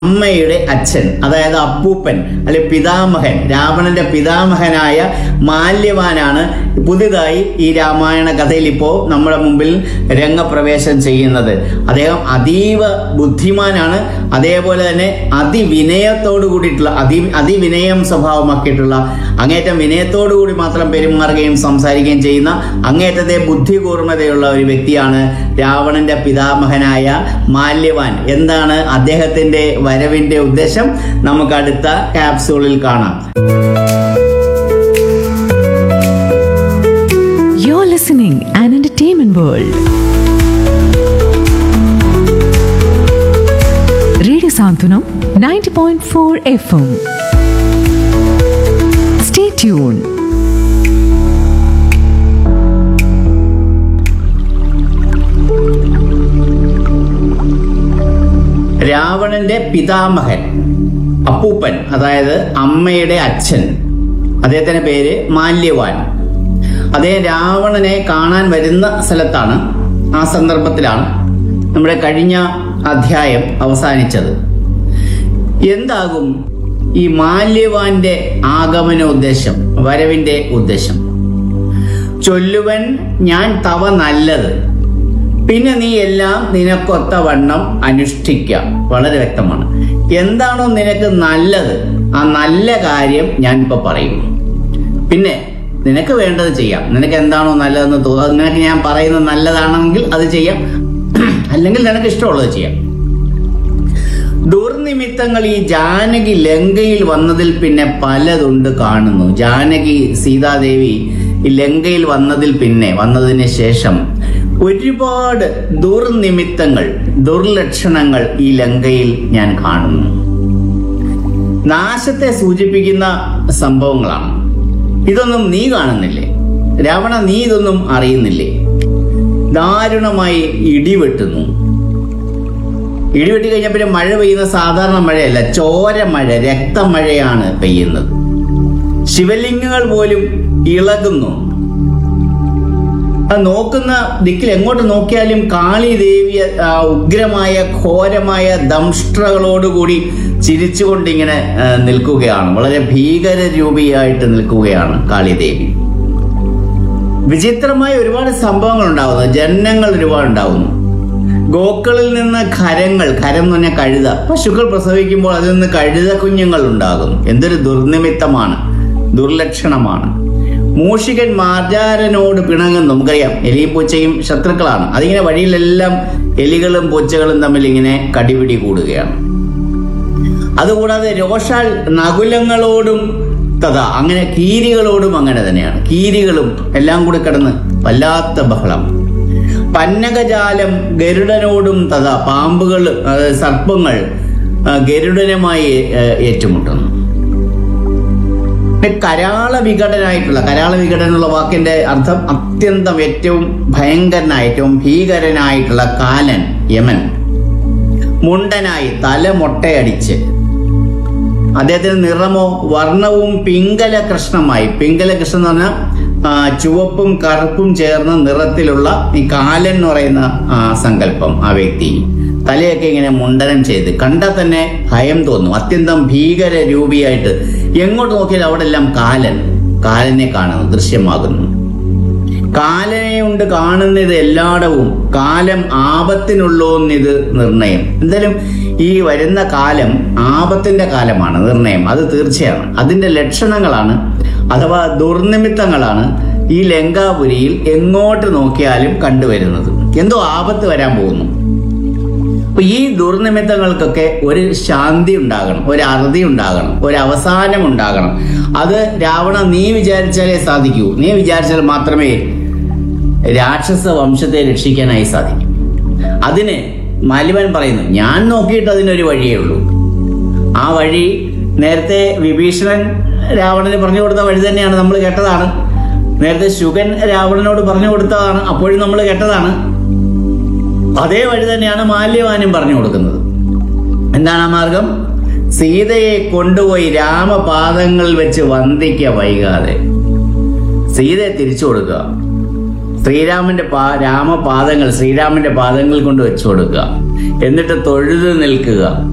അമ്മയുടെ അച്ഛൻ അതായത് അപ്പൂപ്പൻ അല്ലെ പിതാമഹൻ രാവണന്റെ പിതാമഹനായ മാല്യവാനാണ് പുതിയതായി ഈ രാമായണ കഥയിൽ ഇപ്പോൾ നമ്മുടെ മുമ്പിൽ രംഗപ്രവേശം ചെയ്യുന്നത് അദ്ദേഹം അതീവ ബുദ്ധിമാനാണ് അതേപോലെ തന്നെ അതിവിനയത്തോടു കൂടിയിട്ടുള്ള അതി അതിവിനയം സ്വഭാവമാക്കിയിട്ടുള്ള അങ്ങേറ്റം വിനയത്തോടു കൂടി മാത്രം പെരുമാറുകയും സംസാരിക്കുകയും ചെയ്യുന്ന അങ്ങേറ്റത്തെ ബുദ്ധി കൂർമ്മതയുള്ള ഒരു വ്യക്തിയാണ് രാവണന്റെ പിതാമഹനായ മാല്യവാൻ എന്താണ് അദ്ദേഹത്തിന്റെ വരവിന്റെ ഉദ്ദേശം നമുക്ക് അടുത്ത ക്യാപ്സൂളിൽ കാണാം You're listening an entertainment world. Radio Santunam 90.4 FM. Stay tuned. രാവണന്റെ പിതാമഹൻ അപ്പൂപ്പൻ അതായത് അമ്മയുടെ അച്ഛൻ അദ്ദേഹത്തിന്റെ പേര് മാല്യവാൻ അദ്ദേഹം രാവണനെ കാണാൻ വരുന്ന സ്ഥലത്താണ് ആ സന്ദർഭത്തിലാണ് നമ്മുടെ കഴിഞ്ഞ അധ്യായം അവസാനിച്ചത് എന്താകും ഈ മാല്യവാന്റെ ആഗമന ഉദ്ദേശം വരവിന്റെ ഉദ്ദേശം ചൊല്ലുവൻ ഞാൻ തവ നല്ലത് പിന്നെ നീ എല്ലാം നിനക്കൊത്ത വണ്ണം അനുഷ്ഠിക്കുക വളരെ വ്യക്തമാണ് എന്താണോ നിനക്ക് നല്ലത് ആ നല്ല കാര്യം ഞാൻ ഇപ്പൊ പറയും പിന്നെ നിനക്ക് വേണ്ടത് ചെയ്യാം നിനക്ക് എന്താണോ നല്ലതെന്ന് തോന്നുന്നത് നിനക്ക് ഞാൻ പറയുന്നത് നല്ലതാണെങ്കിൽ അത് ചെയ്യാം അല്ലെങ്കിൽ നിനക്ക് ഇഷ്ടമുള്ളത് ചെയ്യാം ദുർനിമിത്തങ്ങൾ ഈ ജാനകി ലങ്കയിൽ വന്നതിൽ പിന്നെ പലതുണ്ട് കാണുന്നു ജാനകി സീതാദേവി ഈ ലങ്കയിൽ വന്നതിൽ പിന്നെ വന്നതിന് ശേഷം ഒരുപാട് ദുർനിമിത്തങ്ങൾ ദുർലക്ഷണങ്ങൾ ഈ ലങ്കയിൽ ഞാൻ കാണുന്നു നാശത്തെ സൂചിപ്പിക്കുന്ന സംഭവങ്ങളാണ് ഇതൊന്നും നീ കാണുന്നില്ലേ രാവണ നീ ഇതൊന്നും അറിയുന്നില്ലേ ദാരുണമായി ഇടിവെട്ടുന്നു ഇടിവെട്ടി കഴിഞ്ഞാൽ പിന്നെ മഴ പെയ്യുന്ന സാധാരണ മഴയല്ല ചോര മഴ രക്തമഴയാണ് പെയ്യുന്നത് ശിവലിംഗങ്ങൾ പോലും ഇളകുന്നു അത് നോക്കുന്ന ദിക്കിൽ എങ്ങോട്ട് നോക്കിയാലും കാളി ദേവി ആ, ഉഗ്രമായ ഘോരമായ ദംഷ്ട്രകളോടുകൂടി ചിരിച്ചുകൊണ്ട് ഇങ്ങനെ ആ, നിൽക്കുകയാണ് വളരെ ഭീകര രൂപിയായിട്ട് നിൽക്കുകയാണ് കാളിദേവി വിചിത്രമായ ഒരുപാട് സംഭവങ്ങൾ ഉണ്ടാകുന്നു ജനനങ്ങൾ ഒരുപാട് ഉണ്ടാകുന്നു ഗോക്കളിൽ നിന്ന് ഖരങ്ങൾ ഖരം എന്ന് പറഞ്ഞാൽ കഴുത പശുക്കൾ പ്രസവിക്കുമ്പോൾ അതിൽ നിന്ന് കഴുത കുഞ്ഞുങ്ങൾ ഉണ്ടാകുന്നു എന്തൊരു ദുർനിമിത്തമാണ് ദുർലക്ഷണമാണ് മൂഷികൻ മാർജാരനോട് പിണങ്ങുന്നു നമുക്കറിയാം എലിയും പൂച്ചയും ശത്രുക്കളാണ് അതിങ്ങനെ വഴിയിലെല്ലാം എലികളും പൂച്ചകളും തമ്മിൽ ഇങ്ങനെ കടിപിടി കൂടുകയാണ് അതുകൂടാതെ രോഷാൽ നകുലങ്ങളോടും തഥാ അങ്ങനെ കീരികളോടും അങ്ങനെ തന്നെയാണ് കീരികളും എല്ലാം കൂടി കിടന്ന് വല്ലാത്ത ബഹളം പന്നകജാലം ഗരുഡനോടും തഥാ പാമ്പുകൾ അതായത് സർപ്പങ്ങൾ ആ, ഗരുഡനുമായി ഏ, ഏറ്റുമുട്ടുന്നു പിന്നെ കരാള വികടനായിട്ടുള്ള കരാള വികടൻ എന്നുള്ള വാക്കിന്റെ അർത്ഥം അത്യന്തം ഏറ്റവും ഭയങ്കരനായ ഏറ്റവും ഭീകരനായിട്ടുള്ള കാലൻ യമൻ മുണ്ടനായി തല മൊട്ടയടിച്ച് അദ്ദേഹത്തിന് നിറമോ വർണ്ണവും പിങ്കല കൃഷ്ണമായി പിങ്കല കൃഷ്ണൻ എന്ന് പറഞ്ഞാൽ ആ, ചുവപ്പും കറുപ്പും ചേർന്ന നിറത്തിലുള്ള ഈ കാലൻ എന്ന് പറയുന്ന ആ, സങ്കല്പം ആ വ്യക്തി തലയൊക്കെ ഇങ്ങനെ മുണ്ടനം ചെയ്ത് കണ്ടാൽ തന്നെ ഭയം തോന്നും അത്യന്തം ഭീകര രൂപിയായിട്ട് എങ്ങോട്ട് നോക്കിയാലും അവിടെ എല്ലാം കാലൻ കാലനെ കാണുന്നു ദൃശ്യമാകുന്നു കാലനെ കൊണ്ട് കാണുന്നത് എല്ലായിടവും കാലം ആപത്തിനുള്ളോന്നിത് നിർണയം എന്തായാലും ഈ വരുന്ന കാലം ആപത്തിന്റെ കാലമാണ് നിർണയം അത് തീർച്ചയാണ് അതിന്റെ ലക്ഷണങ്ങളാണ് അഥവാ ദുർനിമിത്തങ്ങളാണ് ഈ ലങ്കാപുരിയിൽ എങ്ങോട്ട് നോക്കിയാലും കണ്ടുവരുന്നത് എന്തോ ആപത്ത് വരാൻ പോകുന്നു അപ്പൊ ഈ ദുർനിമിത്തങ്ങൾക്കൊക്കെ ഒരു ശാന്തി ഉണ്ടാകണം ഒരു അറുതി ഉണ്ടാകണം ഒരു അവസാനം ഉണ്ടാകണം അത് രാവണ നീ വിചാരിച്ചാലേ സാധിക്കൂ നീ വിചാരിച്ചാൽ മാത്രമേ രാക്ഷസ വംശത്തെ രക്ഷിക്കാനായി സാധിക്കും അതിന് മാലിവൻ പറയുന്നു ഞാൻ നോക്കിയിട്ട് അതിനൊരു വഴിയേ ഉള്ളൂ ആ വഴി നേരത്തെ വിഭീഷണൻ രാവണന് പറഞ്ഞു കൊടുത്ത വഴി തന്നെയാണ് നമ്മൾ കേട്ടതാണ് നേരത്തെ ശുഗൻ രാവണനോട് പറഞ്ഞു കൊടുത്തതാണ് അപ്പോഴും നമ്മൾ കേട്ടതാണ് അതേ വഴി തന്നെയാണ് മാല്യവാനും പറഞ്ഞു കൊടുക്കുന്നത് എന്താണ് ആ മാർഗം സീതയെ കൊണ്ടുപോയി രാമപാദങ്ങളിൽ വെച്ച് വന്ദിക്ക വൈകാതെ സീതയെ തിരിച്ചു കൊടുക്കുക ശ്രീരാമന്റെ പാ രാമപാദങ്ങൾ ശ്രീരാമന്റെ പാദങ്ങൾ കൊണ്ട് വെച്ചു കൊടുക്കുക എന്നിട്ട് തൊഴുതു നിൽക്കുക